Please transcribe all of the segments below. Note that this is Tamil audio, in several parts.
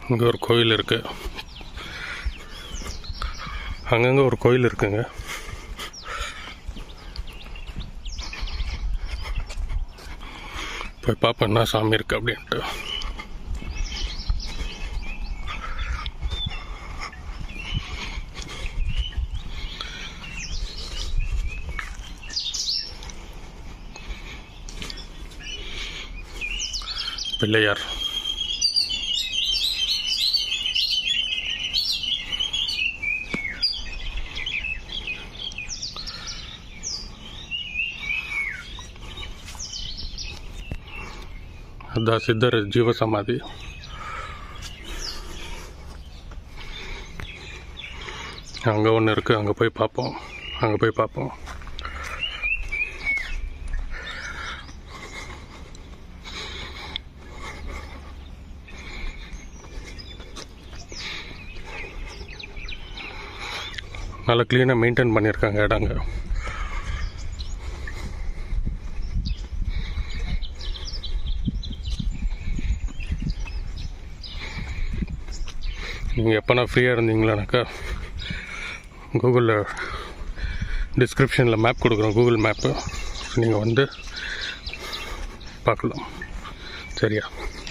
இங்கே ஒரு கோயில் இருக்கு அங்கங்கே ஒரு கோயில் இருக்குங்க போய் பார்ப்போம் என்ன சாமி இருக்கு அப்படின்ட்டு பிள்ளையார் அதான் சித்தர் ஜீவசமாதி அங்கே ஒன்று இருக்குது அங்கே போய் பார்ப்போம் அங்கே போய் பார்ப்போம் நல்லா க்ளீனாக மெயின்டைன் பண்ணியிருக்காங்க இடங்க நீங்கள் எப்போனா ஃப்ரீயாக இருந்தீங்களானாக்கா கூகுளில் டிஸ்கிரிப்ஷனில் மேப் கொடுக்குறோம் கூகுள் மேப்பு நீங்கள் வந்து பார்க்கலாம் சரியா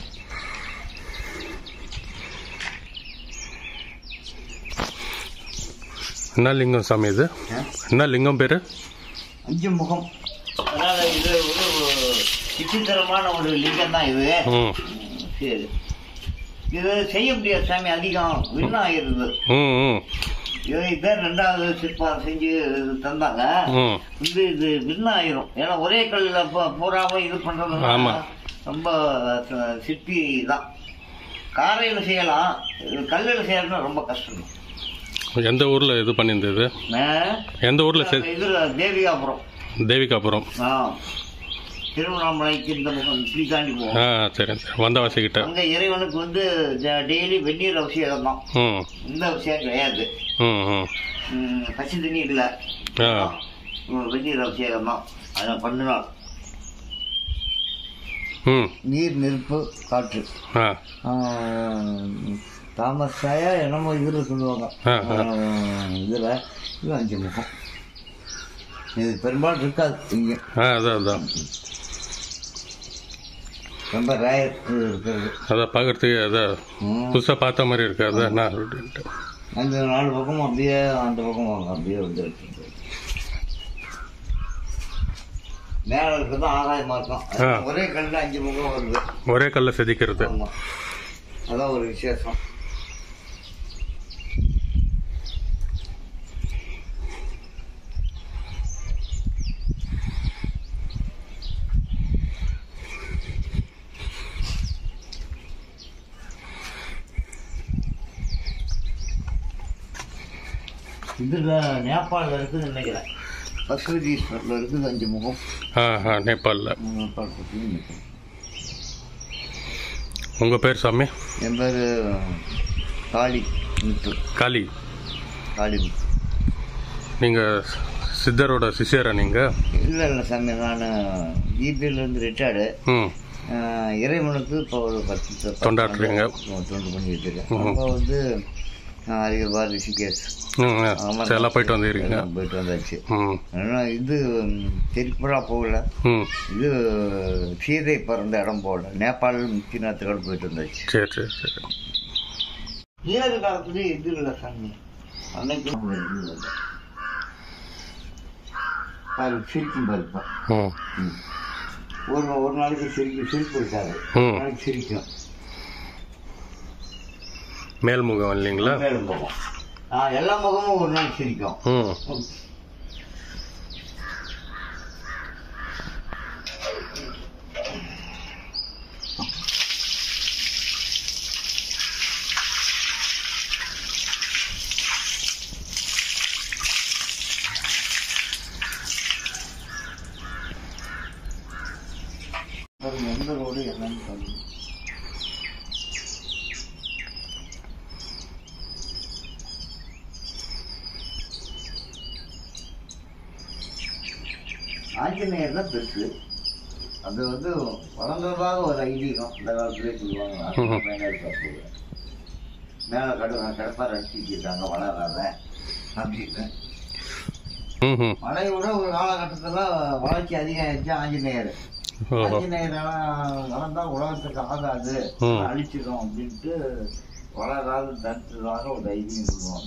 என்ன லிங்கம் சாமி இது என்ன லிங்கம் பேர் அஞ்சு முகம் அதனால இது ஒரு விசித்திரமான ஒரு லிங்கம் தான் இது ம் சரி இது செய்ய முடியாது சாமி அதிகம் விண்ணம் ஆயிருது ம் ம் இது இதான் ரெண்டாவது சிற்பம் செஞ்சு தந்தாங்க ம் இது இது விண்ணம் ஆயிரும் ஏன்னா ஒரே கல்லில் பூராவும் இது பண்றது ஆமா. ரொம்ப அஹ், சிற்பி தான் காரையில் செய்யலாம் இது கல்லில் செய்யறதுனா ரொம்ப கஷ்டம் எந்த ஊரில் இது பண்ணியிருந்தது அஹ், எந்த ஊரில் செ இதுல தேவிகாபுரம் தேவிகாபுரம் ஆ திருவண்ணாமலைக்கு இந்த பக்கம் இப்படி தாண்டி போவோம் ஆ சரி வந்தவாசிக்கிட்ட அங்க இறைவனுக்கு வந்து டெய்லி வெந்நீர் அவசியம் தான் ம் இந்த அவசியம் கிடையாது ம் ம் ம், பச்சை தண்ணி இல்லை ஆ ம், வெந்நீர் அவசியம் தான் அதை பண்ணினாள் ம் நீர் நெருப்பு காற்று ஆ ஆ, தாமசாயா என்னமோ இதில் சொல்லுவாங்க ஆ, ஆ. ஆ, இதுல இது அஞ்சு முகம் இது பெரும்பாலும் இருக்காது இங்கே ஆ அதான் அதான் ரொம்ப ரேர் இருக்கிறது அதான் பார்க்கறதுக்கு அதான் ம். புதுசாக பார்த்த மாதிரி இருக்கு அதான் என்ன அப்படின்ட்டு அந்த நாலு பக்கமும் அப்படியே அந்த பக்கம் வாங்க அப்படியே வந்து மேலே இருக்கிறது ஆகாயமா இருக்கும் ஆ. ஒரே கல்ல அஞ்சு முகம் வருது ஒரே கல்ல செதுக்கிறது ஆமா அதான் ஒரு விசேஷம் இதுல நேபாளில் இருக்குதுன்னு நினைக்கிறேன் பசுவதீஸ்வரில் இருக்குது அஞ்சு முகம் ஆ ஆ நேபாளில் நேபாள் பற்றி நினைக்கிறேன் உங்கள் பேர் சாமி என் பேர் காளி முத்து காளி காளி முத்து நீங்கள் சித்தரோட சிஷியரா நீங்கள் இல்லை இல்லை சாமி நான் இபியிலேருந்து ரிட்டையர்டு ம் இறைவனுக்கு இப்போ ஒரு பத்து பத்து தொண்டாற்றுறீங்க. ஆண்டு தொண்டு பண்ணிட்டு இருக்கேன் அப்போ வந்து அரியர்வார் ரிஷிகேஷ் ம் ஆ. சரி, எல்லாம் போயிட்டு வந்துருக்கீங்க எல்லாம் போயிட்டு வந்தாச்சு ம் ஆனால் இது திருப்பூரா போகல ம் இது சீதை பிறந்த இடம் போகல நேபாள் முக்கியநாத்துக்காடு போயிட்டு வந்தாச்சு சரி சரி சரி ஏழு காலத்துல இது இல்லை சாமி அன்னைக்கு பாரு சிரிக்கும் பாருப்பா ம் ம். ஒரு ஒரு நாளைக்கு சிரிக்கும் சிரிப்பு இருக்காது ம். ஒரு நாளைக்கு சிரிக்கும் மேல்முகம் இல்லைங்களா மேலும் போகும் ஆ எல்லா முகமும் ஒரு நாளைக்கு சிரிக்கும் ம் அது எந்த ரோடு என்னன்னு சொல்லு ஆஞ்சநேயர் தான் பெருசு அது வந்து வளர்ந்ததாக ஒரு ஐதீகம் இந்த காலத்திலே சொல்லுவாங்க ம்ஹும். மேலே பார்த்து மேலே கடு கிடப்பார் அடிச்சுட்டு வளராத அப்படின்னு ம் ம் மழையோட ஒரு காலகட்டத்தில் வளர்ச்சி அதிகமாகிடுச்சு ஆஞ்சநேயர் ஓஹோ ஆஞ்சநேயர் வளர்ந்தா உலகத்துக்கு ஆகாது ம். அழிச்சிடும் அப்படின்ட்டு வளராது தடுத்துதாக ஒரு தைரியம் சொல்லுவாங்க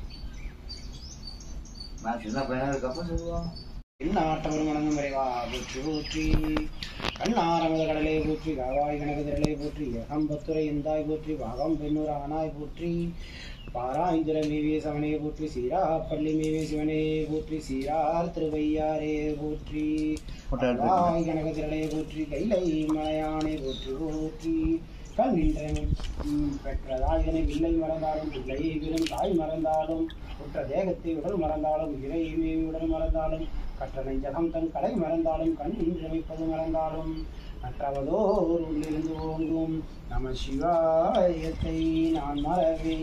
நான் சின்ன பையனா இருக்கப்ப சொல்லுவாங்க எண்ணாட்டவர் மணங்கும் விரைவா போற்றி போற்றி கண்ணாரமத கடலை போற்றி காவாய் கனகதிரலை போற்றி ஏகம்பத்துரை எந்தாய் போற்றி பாகம் பெண்ணூர் ஆனாய் போற்றி பாராய்ந்துர மேவிய சவனே போற்றி சீரா பள்ளி மேவிய சிவனே போற்றி சீரார் திருவையாரே போற்றி பாய் கனகதிரலை போற்றி கைலை மலையானே போற்றி போற்றி கண்ணின்ற பெற்றதாய் இதனை வில்லை மறந்தாலும் பிள்ளை விரும் தாய் மறந்தாலும் உற்ற தேகத்தை உடல் மறந்தாலும் இறை மேவி உடல் மறந்தாலும் கற்ற நெஞ்சகம் தன் கடை மறந்தாலும் கண் அமைப்பது மறந்தாலும் மற்றவதோர் உள்ளிருந்து ஓங்கும் நம சிவாயத்தை நான் மறவே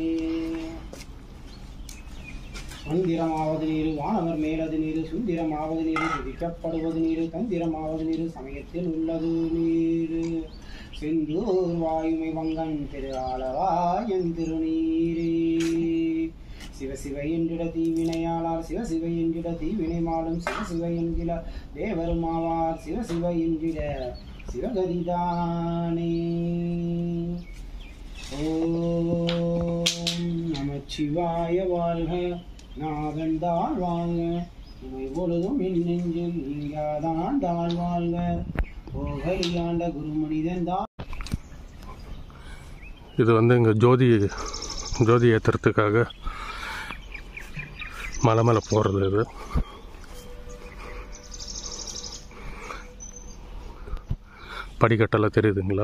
மந்திரமாவது நீரு வானவர் மேலது நீரு சுந்திரமாவது நீரு துதிக்கப்படுவது நீரு தந்திரமாவது நீரு சமயத்தில் உள்ளது நீரு செந்தூர் வாயுமை வங்கன் திரு ஆளவாயன் திருநீரே சிவ சிவ என்றிட தீவினையாளார் சிவ சிவ என்றிட தீவினை மாலும் சிவ சிவ என்கிற தேவரும் ஆவார் சிவ சிவ என்றிட சிவகதிதானே ஓம் நமச்சிவாய வாழ்க நாதன் தாழ் வாழ்க இமை பொழுதும் என் நெஞ்சில் நீங்காதான் தாழ் வாழ்க போகலியாண்ட குரு மனிதன் தான் இது வந்து இங்கே ஜோதி ஜோதி ஏற்றுறதுக்காக மலை மேலே போகிறது இது படிக்கட்டெல்லாம் தெரியுதுங்களா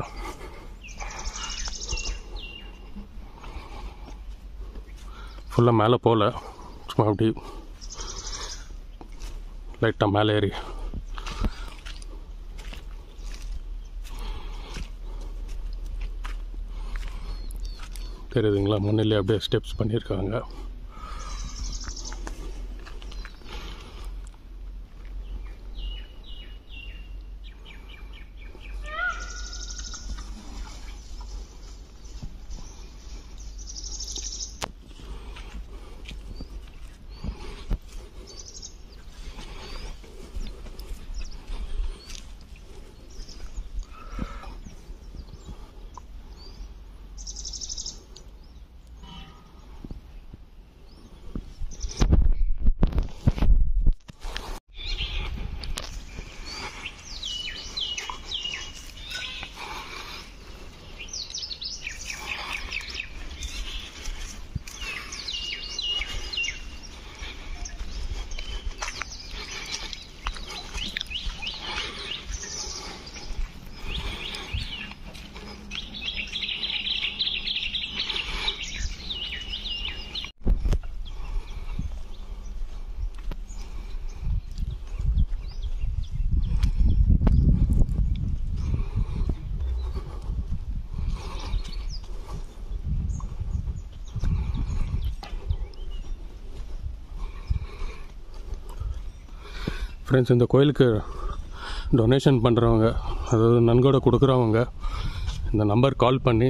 ஃபுல்லாக மேலே போகல சும்மா அப்படி லைட்டாக மேலே ஏறி தெரியுதுங்களா முன்னிலே அப்படியே ஸ்டெப்ஸ் பண்ணியிருக்காங்க ஃப்ரெண்ட்ஸ் இந்த கோயிலுக்கு டொனேஷன் பண்ணுறவங்க அதாவது நன்கொடை கொடுக்குறவங்க இந்த நம்பர் கால் பண்ணி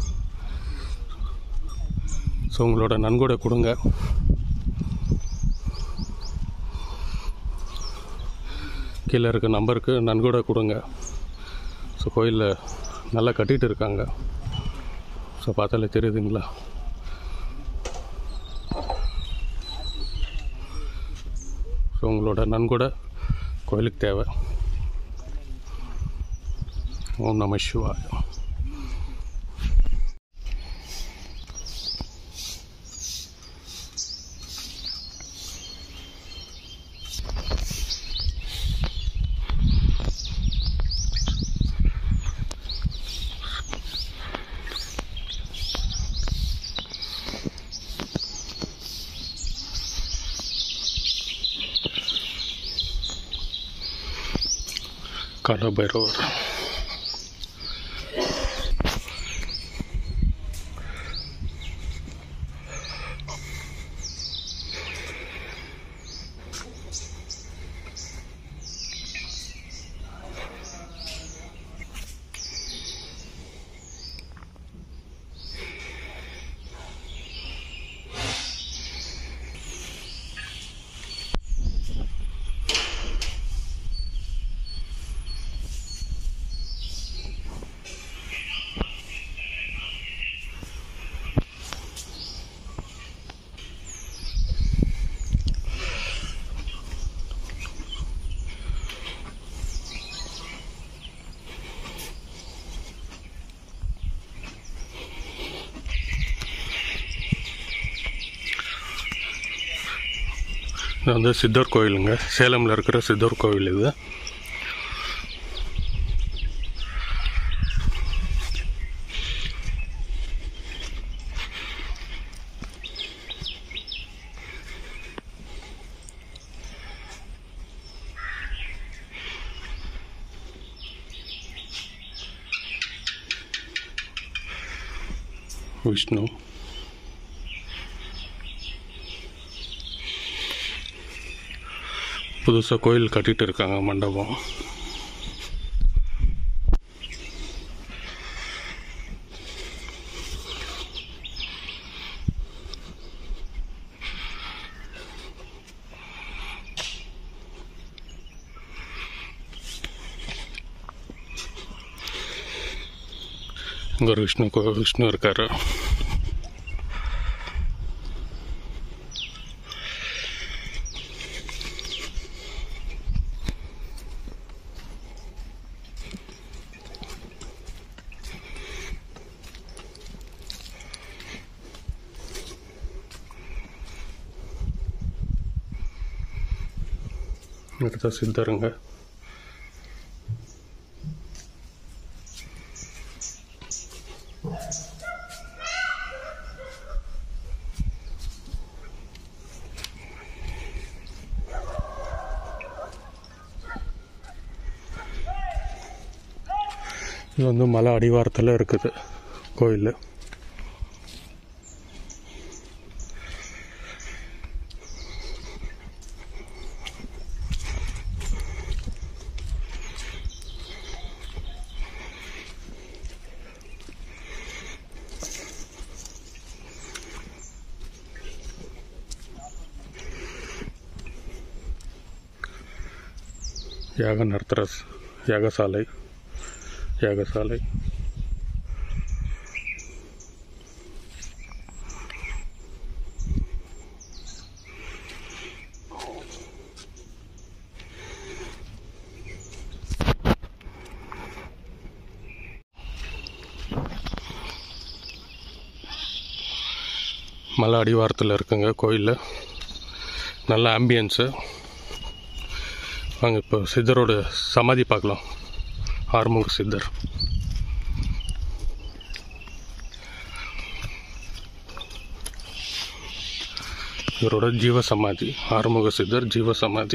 ஸோ உங்களோட நன்கொடை கொடுங்க கீழே இருக்க நம்பருக்கு நன்கொடை கொடுங்க ஸோ கோயிலில் நல்லா கட்டிகிட்டு இருக்காங்க ஸோ பார்த்தாலே தெரியுதுங்களா ஸோ உங்களோட நன்கொடை கோயிலுக்கு தேவை ஓம் நம சிவாய காலபைரவர் இது வந்து சித்தர் கோயிலுங்க சேலமில் இருக்கிற சித்தர் கோயில் இது விஷ்ணு புதுசாக கோயில் கட்டிட்டு இருக்காங்க மண்டபம் இங்கே ஒரு விஷ்ணு கோ விஷ்ணு இருக்காரு அடுத்த சித்தருங்க இது வந்து மலை அடிவாரத்தில் இருக்குது கோயில் யாக நடத்துகிற ஸ்- யாகசாலை யாகசாலை மலை அடிவாரத்தில் இருக்குங்க கோயில் நல்ல ஆம்பியன்ஸு வாங்க இப்போ சித்தரோட சமாதி பார்க்கலாம் ஆறுமுக சித்தர் இவரோட ஜீவ சமாதி ஆறுமுக சித்தர் ஜீவ சமாதி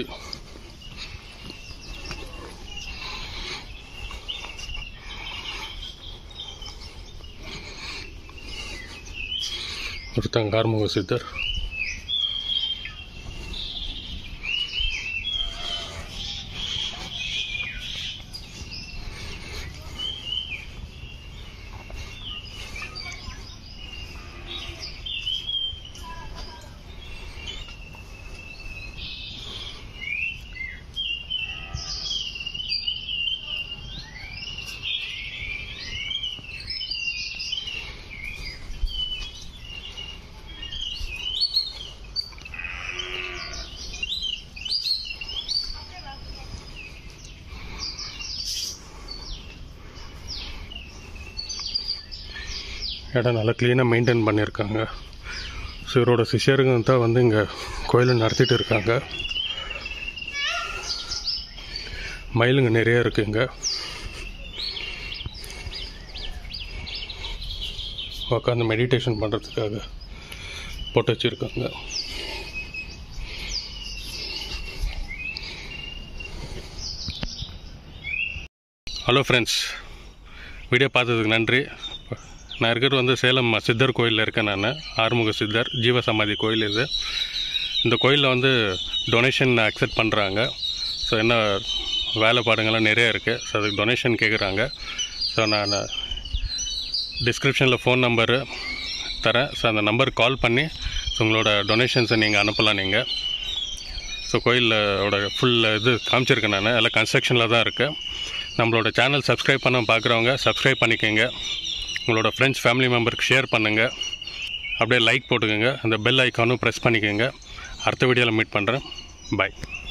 ஒருத்தங்க ஆறுமுக சித்தர் இடம் நல்லா க்ளீனாக மெயின்டைன் பண்ணியிருக்காங்க ஸோ இவரோட சிஷியருங்க தான் வந்து இங்கே கோயிலை நடத்திட்டு இருக்காங்க மயிலுங்க நிறைய இருக்குங்க உட்காந்து மெடிடேஷன் பண்ணுறதுக்காக போட்டு வச்சுருக்காங்க ஹலோ ஃப்ரெண்ட்ஸ் வீடியோ பார்த்ததுக்கு நன்றி நான் இருக்கிறது வந்து சேலம் சித்தர் கோயிலில் இருக்கேன் நான் ஆறுமுக சித்தர் ஜீவசமாதி கோயில் இது இந்த கோயிலில் வந்து டொனேஷன் அக்செப்ட் பண்ணுறாங்க ஸோ என்ன வேலைப்பாடுங்கள்லாம் நிறைய இருக்குது ஸோ அதுக்கு டொனேஷன் கேட்குறாங்க ஸோ நான் டிஸ்கிரிப்ஷனில் ஃபோன் நம்பரு தரேன் ஸோ அந்த நம்பருக்கு கால் பண்ணி ஸோ உங்களோட டொனேஷன்ஸை நீங்கள் அனுப்பலாம் நீங்கள் ஸோ கோயிலோட ஃபுல் இது காமிச்சிருக்கேன் நான் எல்லாம் கன்ஸ்ட்ரக்ஷனில் தான் இருக்குது நம்மளோட சேனல் சப்ஸ்கிரைப் பண்ண பார்க்குறவங்க சப்ஸ்கிரைப் பண்ணிக்கோங்க உங்களோட ஃப்ரெண்ட்ஸ் ஃபேமிலி மெம்பருக்கு ஷேர் பண்ணுங்கள் அப்படியே லைக் போட்டுக்கோங்க அந்த பெல் ஐக்கானும் ப்ரெஸ் பண்ணிக்கோங்க அடுத்த வீடியோவில் மீட் பண்ணுறேன் பாய்